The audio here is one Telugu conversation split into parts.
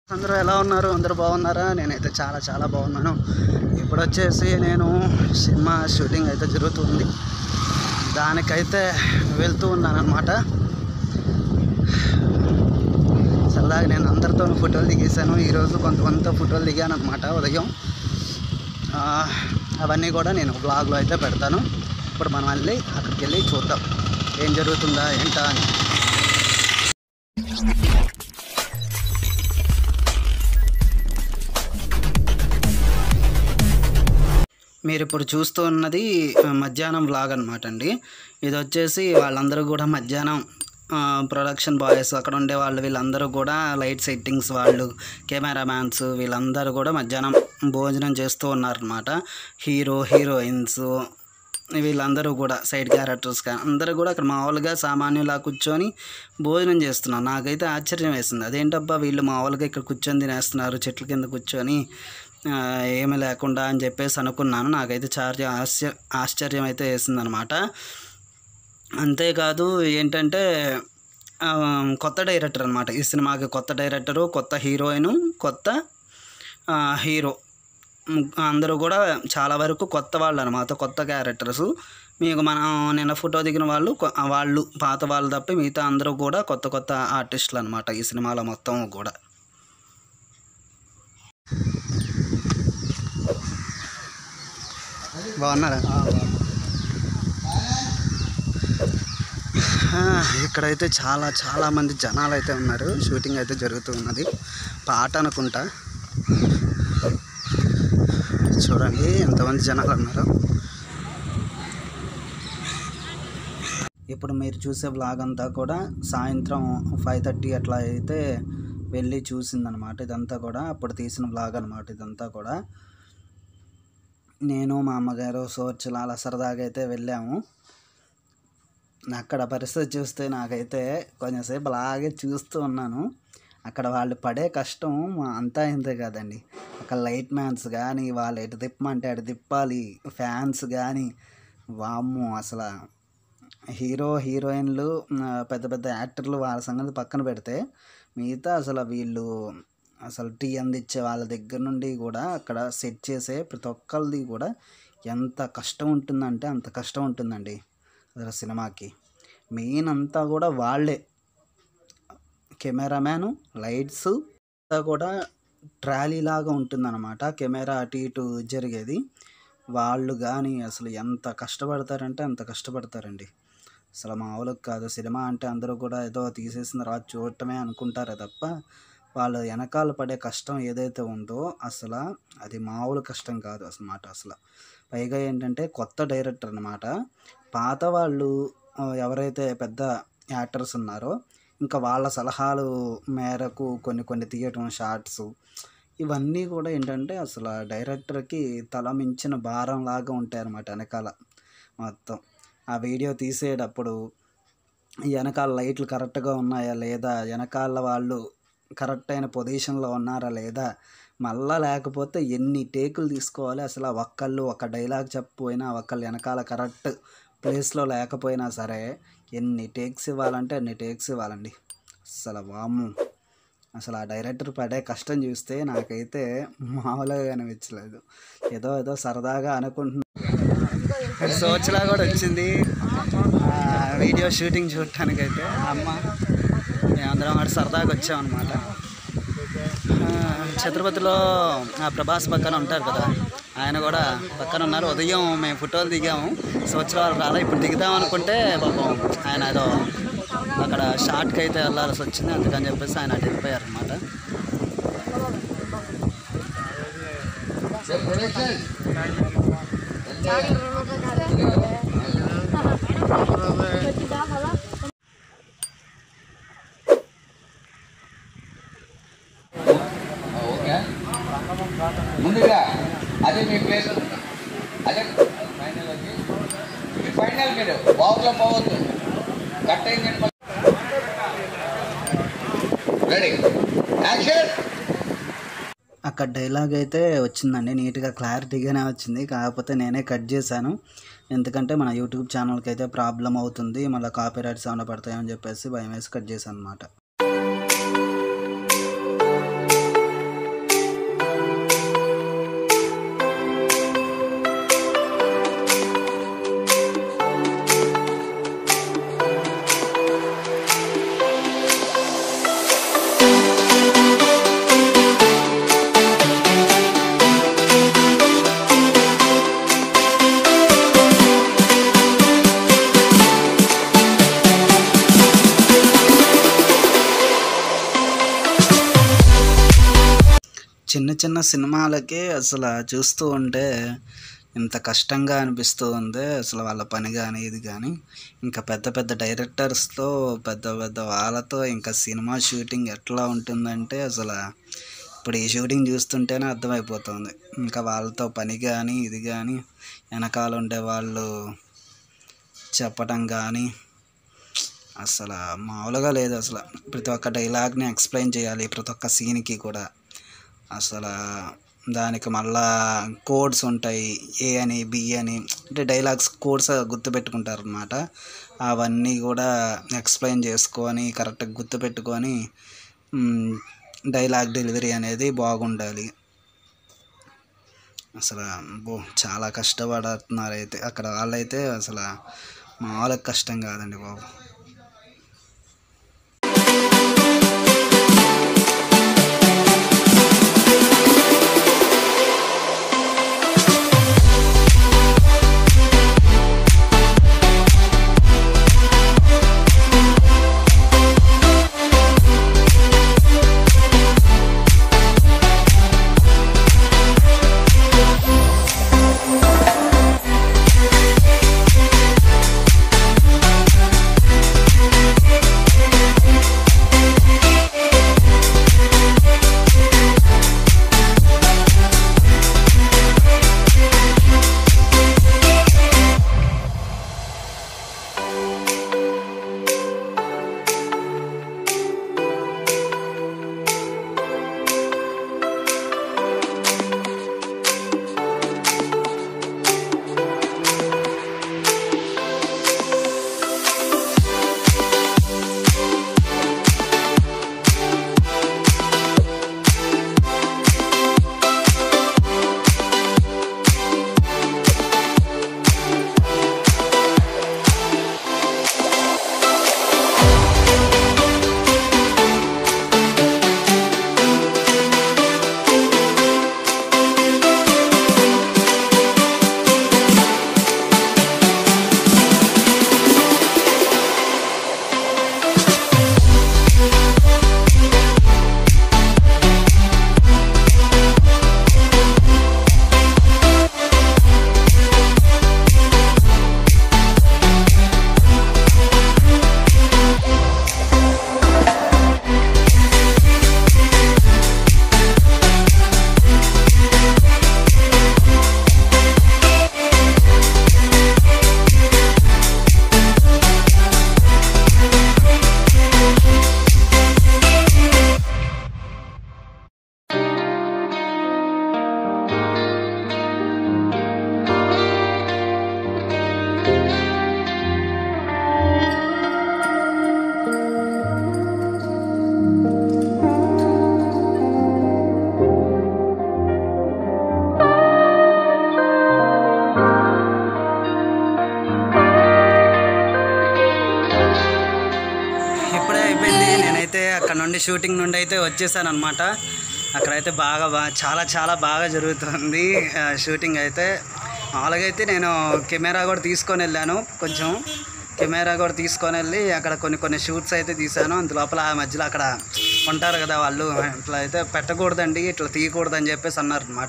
అందరూ ఎలా ఉన్నారు అందరూ బాగున్నారా నేనైతే చాలా చాలా బాగున్నాను ఇప్పుడు వచ్చేసి నేను సినిమా షూటింగ్ అయితే జరుగుతుంది దానికైతే వెళ్తూ ఉన్నాను అనమాట సరదాగా నేను అందరితో ఫోటోలు దిగేశాను ఈరోజు కొంతమందితో ఫోటోలు దిగాను అనమాట ఉదయం ఆ, అవన్నీ కూడా నేను బ్లాగ్లో అయితే పెడతాను ఇప్పుడు మనం వెళ్ళి అక్కడికి వెళ్ళి చూద్దాం ఏం జరుగుతుందా ఏంటా అని మీరు ఇప్పుడు చూస్తూ ఉన్నది ఆ, మధ్యాహ్నం వ్లాగ్ అనమాట అండి ఇది వచ్చేసి వాళ్ళందరూ కూడా మధ్యాహ్నం ఆ, ప్రొడక్షన్ బాయ్స్ అక్కడ ఉండే వాళ్ళు వీళ్ళందరూ కూడా లైట్ సెట్టింగ్స్ వాళ్ళు కెమెరామ్యాన్స్ వీళ్ళందరూ కూడా మధ్యాహ్నం భోజనం చేస్తూ ఉన్నారనమాట హీరో హీరోయిన్స్ వీళ్ళందరూ కూడా సైడ్ క్యారెక్టర్స్ కా- అందరూ కూడా అక్కడ మామూలుగా సామాన్యులా కూర్చొని భోజనం చేస్తున్నారు నాకైతే ఆశ్చర్యం వేసింది అదేంటబ్బా వీళ్ళు మామూలుగా ఇక్కడ కూర్చొని తినేస్తున్నారు చెట్ల కింద కూర్చొని ఆ, ఏమీ లేకుండా అని చెప్పేసి అనుకున్నాను నాకైతే చాలా ఆశ్చర్య ఆశ్చర్యం అయితే వేసిందనమాట అంతేకాదు ఏంటంటే ఆ, కొత్త డైరెక్టర్ అనమాట ఈ సినిమాకి కొత్త డైరెక్టరు కొత్త హీరోయిన్ కొత్త ఆ, హీరో మ్, అందరూ కూడా చాలా వరకు కొత్త వాళ్ళు అనమాట కొత్త క్యారెక్టర్స్ మీకు మనం నిన్న ఫోటో దిగిన వాళ్ళు కొ- వాళ్ళు పాత వాళ్ళు తప్పి మిగతా అందరూ కూడా కొత్త కొత్త ఆర్టిస్టులు అనమాట ఈ సినిమాలో మొత్తం కూడా బాగున్నారా ఆ, ఇక్కడైతే చాలా చాలా మంది జనాలు అయితే ఉన్నారు షూటింగ్ అయితే జరుగుతూ ఉన్నది పాట అనుకుంటా చూడండి ఎంతమంది జనాలు ఉన్నారు ఇప్పుడు మీరు చూసే బ్లాగ్ అంతా కూడా సాయంత్రం ఫైవ్ థర్టీ అట్లా అయితే వెళ్ళి చూసిందనమాట ఇదంతా కూడా అప్పుడు తీసిన బ్లాగ్ అనమాట ఇదంతా కూడా నేను మా అమ్మగారు సోర్చులు అలా సరదాగా అయితే వెళ్ళాము అక్కడ పరిస్థితి చూస్తే నాకైతే కొంచెంసేపు అలాగే చూస్తూ ఉన్నాను అక్కడ వాళ్ళు పడే కష్టం మా అంతా ఇంతే కదండి అక్కడ లైట్ మ్యాన్స్ కానీ వాళ్ళు ఎటు తిప్పమంటే అటు తిప్పాలి ఫ్యాన్స్ కానీ వామ్మో అసలు హీరో హీరోయిన్లు ఆ, పెద్ద పెద్ద యాక్టర్లు వాళ్ళ సంగతి పక్కన పెడితే మిగతా అసలు వీళ్ళు అసలు టీ అందించే వాళ్ళ దగ్గర నుండి కూడా అక్కడ సెట్ చేసే ప్రతి ఒక్కరిది కూడా ఎంత కష్టం ఉంటుందంటే అంత కష్టం ఉంటుందండి అసలు సినిమాకి మెయిన్ అంతా కూడా వాళ్ళే కెమెరామ్యాను లైట్స్ అంతా కూడా ట్రాలీ లాగా ఉంటుందన్నమాట కెమెరా అటు ఇటు జరిగేది వాళ్ళు కానీ అసలు ఎంత కష్టపడతారంటే అంత కష్టపడతారండి అసలు మామూలుగా కాదు సినిమా అంటే అందరూ కూడా ఏదో తీసేసిన తర్వాత చూడటమే అనుకుంటారే తప్ప వాళ్ళు వెనకాల పడే కష్టం ఏదైతే ఉందో అసలు అది మామూలు కష్టం కాదు అసలు మాట అసలు పైగా ఏంటంటే కొత్త డైరెక్టర్ అనమాట పాత వాళ్ళు ఆ, ఎవరైతే పెద్ద యాక్టర్స్ ఉన్నారో ఇంకా వాళ్ళ సలహాలు మేరకు కొన్ని కొన్ని తీయటం షార్ట్స్ ఇవన్నీ కూడా ఏంటంటే అసలు ఆ డైరెక్టర్కి తల మించిన భారం లాగా ఉంటాయి అన్నమాట వెనకాల మొత్తం ఆ వీడియో తీసేటప్పుడు ఈ వెనకాల లైట్లు కరెక్ట్గా ఉన్నాయా లేదా వెనకాల వాళ్ళు కరెక్ట్ అయిన పొజిషన్లో ఉన్నారా లేదా మళ్ళా లేకపోతే ఎన్ని టేకులు తీసుకోవాలి అసలు ఆ ఒక్కళ్ళు ఒక డైలాగ్ చెప్పపోయినా ఒక్కళ్ళు వెనకాల కరెక్ట్ ప్లేస్లో లేకపోయినా సరే ఎన్ని టేక్స్ ఇవ్వాలంటే అన్ని టేక్స్ ఇవ్వాలండి అసలు వాము అసలు ఆ డైరెక్టర్ పడే కష్టం చూస్తే నాకైతే మామూలుగా అనిపించలేదు ఏదో ఏదో సరదాగా అనుకుంటున్నా సోచ్లా కూడా వచ్చింది ఆ, వీడియో షూటింగ్ చూడటానికి అయితే అమ్మ మేమందరం అక్కడ సరదాగా వచ్చామన్నమాట ఆ, ఛత్రపతిలో ఆ ప్రభాస్ పక్కన ఉంటారు కదా ఆయన కూడా పక్కన ఉన్నారు ఉదయం మేము ఫోటోలు దిగాము సంవత్సరాలు రాలే ఇప్పుడు దిగుదాం అనుకుంటే పాపం ఆయన ఏదో అక్కడ షార్ట్కి అయితే వెళ్ళాల్సి వచ్చింది అందుకని చెప్పేసి ఆయన అటు వెళ్ళిపోయారు అనమాట ఓకే ముందుగా అదే మీ ప్లేస్ అదే ఫైనల్ వచ్చి మీ ఫైనల్ మీరు బావులో పోవద్దు కట్ అయింది రెడీ యాక్షన్ అక్కడ డైలాగ్ అయితే వచ్చిందండి నీట్గా క్లారిటీగానే వచ్చింది కాకపోతే నేనే కట్ చేశాను ఎందుకంటే మన యూట్యూబ్ ఛానల్కి అయితే ప్రాబ్లం అవుతుంది మళ్ళీ కాపీ రైట్స్ ఏమైనా పడతాయని చెప్పేసి భయం వేసి కట్ చేశాను అనమాట చిన్న చిన్న సినిమాలకే అసలు చూస్తూ ఉంటే ఇంత కష్టంగా అనిపిస్తూ ఉంది అసలు వాళ్ళ పని కానీ ఇది కానీ ఇంకా పెద్ద పెద్ద డైరెక్టర్స్తో పెద్ద పెద్ద వాళ్ళతో ఇంకా సినిమా షూటింగ్ ఎట్లా ఉంటుందంటే అసలు ఇప్పుడు ఈ షూటింగ్ చూస్తుంటేనే అర్థమైపోతుంది ఇంకా వాళ్ళతో పని కానీ ఇది కానీ వెనకాల ఉండే వాళ్ళు చెప్పటం కానీ అసలు మామూలుగా లేదు అసలు ప్రతి ఒక్క డైలాగ్ని ఎక్స్ప్లెయిన్ చేయాలి ప్రతి ఒక్క సీన్కి కూడా అసలు దానికి మళ్ళా కోడ్స్ ఉంటాయి ఏ అని బి అని అంటే డైలాగ్స్ కోడ్స్ గుర్తుపెట్టుకుంటారు అనమాట అవన్నీ కూడా ఎక్స్ప్లెయిన్ చేసుకొని కరెక్ట్గా గుర్తుపెట్టుకొని డైలాగ్ డెలివరీ అనేది బాగుండాలి అసలు బో చాలా కష్టపడుతున్నారు అయితే అక్కడ వాళ్ళైతే అసలు మామూలుగా కష్టం కాదండి బాబు ఇప్పుడే అయిపోయింది నేనైతే అక్కడ నుండి షూటింగ్ నుండి అయితే వచ్చేసాను అనమాట అక్కడైతే బాగా బాగా చాలా చాలా బాగా జరుగుతుంది ఆ, షూటింగ్ అయితే మామూలుగా అయితే నేను కెమెరా కూడా తీసుకొని వెళ్ళాను కొంచెం కెమెరా కూడా తీసుకొని వెళ్ళి అక్కడ కొన్ని కొన్ని షూట్స్ అయితే తీశాను అందులోపల ఆ మధ్యలో అక్కడ ఉంటారు కదా వాళ్ళు ఇట్లా అయితే పెట్టకూడదండి ఇట్లా తీయకూడదని చెప్పేసి అన్నారు అనమాట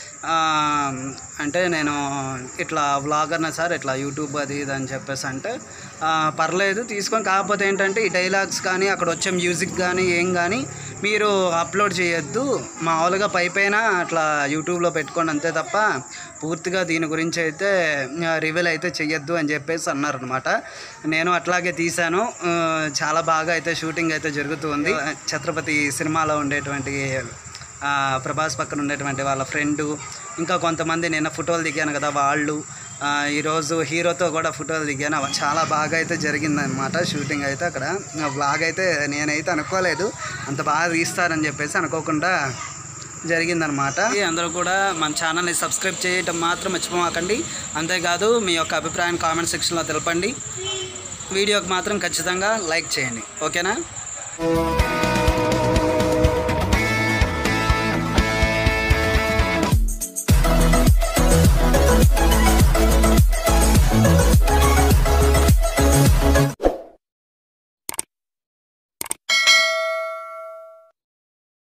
అంటే నేను ఇట్లా వ్లాగర్నా సార్ ఇట్లా యూట్యూబ్ అది ఇది అని చెప్పేసి అంటే ఆ, పర్లేదు తీసుకొని కాకపోతే ఏంటంటే ఈ డైలాగ్స్ కానీ అక్కడ వచ్చే మ్యూజిక్ కానీ ఏం కానీ మీరు అప్లోడ్ చేయొద్దు మామూలుగా పై పైన అట్లా యూట్యూబ్లో పెట్టుకోండి అంతే తప్ప పూర్తిగా దీని గురించి అయితే రివీల్ అయితే చెయ్యొద్దు అని చెప్పేసి అన్నారనమాట నేను అట్లాగే తీశాను ఆ, చాలా బాగా అయితే షూటింగ్ అయితే జరుగుతుంది ఛత్రపతి సినిమాలో ఉండేటువంటి ఆ, ప్రభాస్ పక్కన ఉండేటువంటి వాళ్ళ ఫ్రెండు ఇంకా కొంతమంది నిన్న ఫోటోలు దిగాను కదా వాళ్ళు ఆ, ఈరోజు హీరోతో కూడా ఫోటోలు దిగాను అవ- చాలా బాగా అయితే జరిగిందనమాట షూటింగ్ అయితే అక్కడ బ్లాగ్ అయితే నేనైతే అనుకోలేదు అంత బాగా తీస్తారని చెప్పేసి అనుకోకుండా జరిగిందనమాట అందరూ కూడా మన ఛానల్ని సబ్స్క్రైబ్ చేయటం మాత్రం మర్చిపోమాకండి అంతేకాదు మీ యొక్క అభిప్రాయం కామెంట్ సెక్షన్లో తెలపండి వీడియోకి మాత్రం ఖచ్చితంగా లైక్ చేయండి ఓకేనా